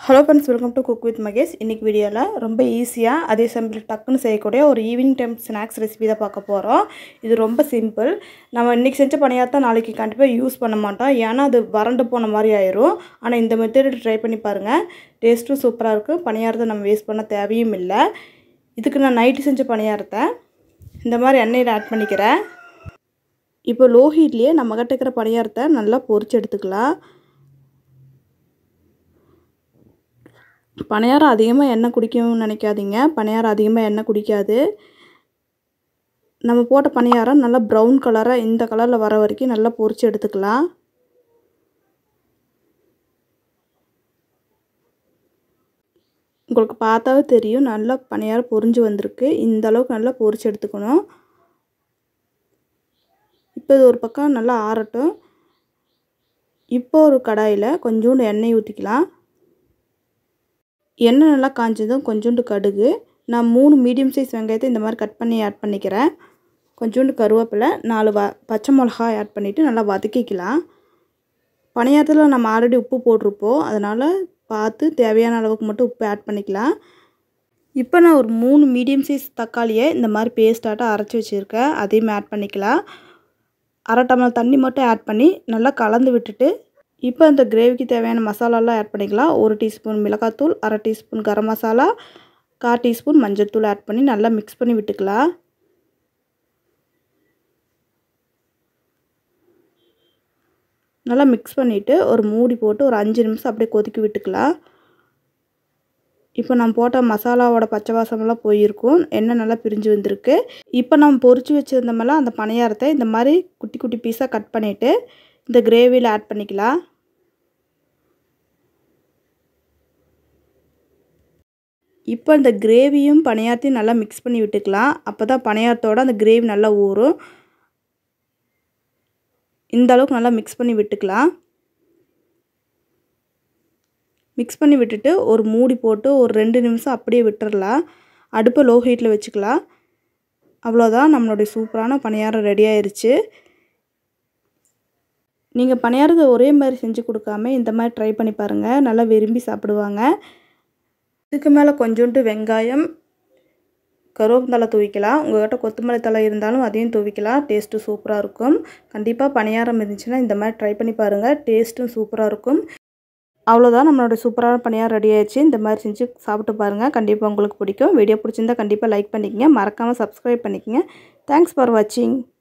hello friends welcome to cook with Mahesh இன்றைக்கி வீடியோவில் ரொம்ப ஈஸியாக அதே சமயத்தில் டக்குன்னு செய்யக்கூடிய ஒரு ஈவினிங் டைம் ஸ்நாக்ஸ் ரெசிபி தான் பார்க்க போகிறோம் இது ரொம்ப சிம்பிள் நம்ம இன்றைக்கி செஞ்ச பணியாரத்தை நாளைக்கு கண்டிப்பாக யூஸ் பண்ண மாட்டோம் ஏன்னா அது வறண்டு போன மாதிரி ஆயிரும் ஆனால் இந்த மெத்தட் ட்ரை பண்ணி பாருங்கள் டேஸ்ட்டும் சூப்பராக இருக்கும் பணியாரத்தை நம்ம வேஸ்ட் பண்ண தேவையும் இல்லை இதுக்கு நான் நைட்டு செஞ்ச பணியாரத்தை இந்த மாதிரி எண்ணெயில் ஆட் பண்ணிக்கிறேன் இப்போ லோ ஹீட்லேயே நம்மக்கிட்ட இருக்கிற பணியாரத்தை நல்லா பொரிச்சு எடுத்துக்கலாம் பணியாரம் அதிகமாக எண்ணெய் குடிக்கும்னு நினைக்காதீங்க பணியாரம் அதிகமாக எண்ணெய் குடிக்காது நம்ம போட்ட பணியாரம் நல்லா ப்ரௌன் கலராக இந்த கலரில் வர வரைக்கும் நல்லா பொரிச்சு எடுத்துக்கலாம் உங்களுக்கு பார்த்தாவே தெரியும் நல்லா பணியாரம் பொரிஞ்சு வந்திருக்கு இந்த அளவுக்கு நல்லா பொரிச்சு எடுத்துக்கணும் இப்போ இது ஒரு பக்கம் நல்லா ஆறட்டும் இப்போ ஒரு கடாயில் கொஞ்சோண்டு எண்ணெய் ஊற்றிக்கலாம் எண்ணெய் நல்லா காஞ்சதும் கொஞ்சோண்டு கடுகு நான் மூணு மீடியம் சைஸ் வெங்காயத்தை இந்த மாதிரி கட் பண்ணி ஆட் பண்ணிக்கிறேன் கொஞ்சோண்டு கருவேப்பிலை நாலு வ பச்சை மிளகா ஆட் பண்ணிவிட்டு நல்லா வதக்கிக்கலாம் பணியாரத்தில் நம்ம ஆல்ரெடி உப்பு போட்டிருப்போம் அதனால் பார்த்து தேவையான அளவுக்கு மட்டும் உப்பு ஆட் பண்ணிக்கலாம் இப்போ நான் ஒரு மூணு மீடியம் சைஸ் தக்காளியை இந்த மாதிரி பேஸ்டாட்டம் அரைச்சி வச்சுருக்கேன் அதையும் ஆட் பண்ணிக்கலாம் அரை டம்ளர் தண்ணி மட்டும் ஆட் பண்ணி நல்லா கலந்து விட்டுட்டு இப்போ இந்த கிரேவிக்கு தேவையான மசாலாலாம் ஆட் பண்ணிக்கலாம் ஒரு டீஸ்பூன் மிளகாத்தூள் அரை டீஸ்பூன் கரம் மசாலா கால் டீஸ்பூன் மஞ்சள்தூள் ஆட் பண்ணி நல்லா மிக்ஸ் பண்ணி விட்டுக்கலாம் நல்லா மிக்ஸ் பண்ணிவிட்டு ஒரு மூடி போட்டு ஒரு அஞ்சு நிமிஷம் அப்படியே கொதிக்க விட்டுக்கலாம் இப்போ நம்ம போட்ட மசாலாவோட பச்சை வாசமெல்லாம் போயிருக்கும் எண்ணெய் நல்லா பிரிஞ்சு வந்திருக்கு இப்போ நம்ம பொரிச்சு வச்சுருந்தோமெல்லாம் அந்த பணியாரத்தை இந்த மாதிரி குட்டி குட்டி பீஸாக கட் பண்ணிவிட்டு இந்த கிரேவியில் ஆட் பண்ணிக்கலாம் இப்போ இந்த கிரேவியும் பணியாரத்தையும் நல்லா மிக்ஸ் பண்ணி விட்டுக்கலாம் அப்போ தான் பணியாரத்தோட அந்த கிரேவி நல்லா ஊறும் இந்த அளவுக்கு நல்லா மிக்ஸ் பண்ணி விட்டுக்கலாம் மிக்ஸ் பண்ணி விட்டுட்டு ஒரு மூடி போட்டு ஒரு ரெண்டு நிமிஷம் அப்படியே விட்டுறலாம் அடுப்பை லோ ஹீட்டில் வச்சுக்கலாம் அவ்வளோதான் நம்மளுடைய சூப்பரான பணியாரம் ரெடி ஆயிடுச்சு நீங்கள் பணியாரத்தை ஒரே மாதிரி செஞ்சு கொடுக்காம இந்த மாதிரி ட்ரை பண்ணி பாருங்கள் நல்லா விரும்பி சாப்பிடுவாங்க இதுக்கு மேலே கொஞ்சோண்டு வெங்காயம் கருவேப்பிலை தூவிக்கலாம் உங்கள்கிட்ட கொத்தமல்லி தலை இருந்தாலும் அதையும் தூவிக்கலாம் டேஸ்ட்டு சூப்பராக இருக்கும் கண்டிப்பாக பணியாரம் இருந்துச்சுன்னா இந்த மாதிரி ட்ரை பண்ணி பாருங்கள் டேஸ்ட்டும் சூப்பராக இருக்கும் அவ்வளோதான் நம்மளோட சூப்பரான பணியாரம் ரெடி ஆயிடுச்சு இந்த மாதிரி செஞ்சு சாப்பிட்டு பாருங்கள் கண்டிப்பாக உங்களுக்கு பிடிக்கும் வீடியோ பிடிச்சிருந்தா கண்டிப்பாக லைக் பண்ணிக்கங்க மறக்காமல் சப்ஸ்கிரைப் பண்ணிக்கங்க தேங்க்ஸ் ஃபார் வாட்சிங்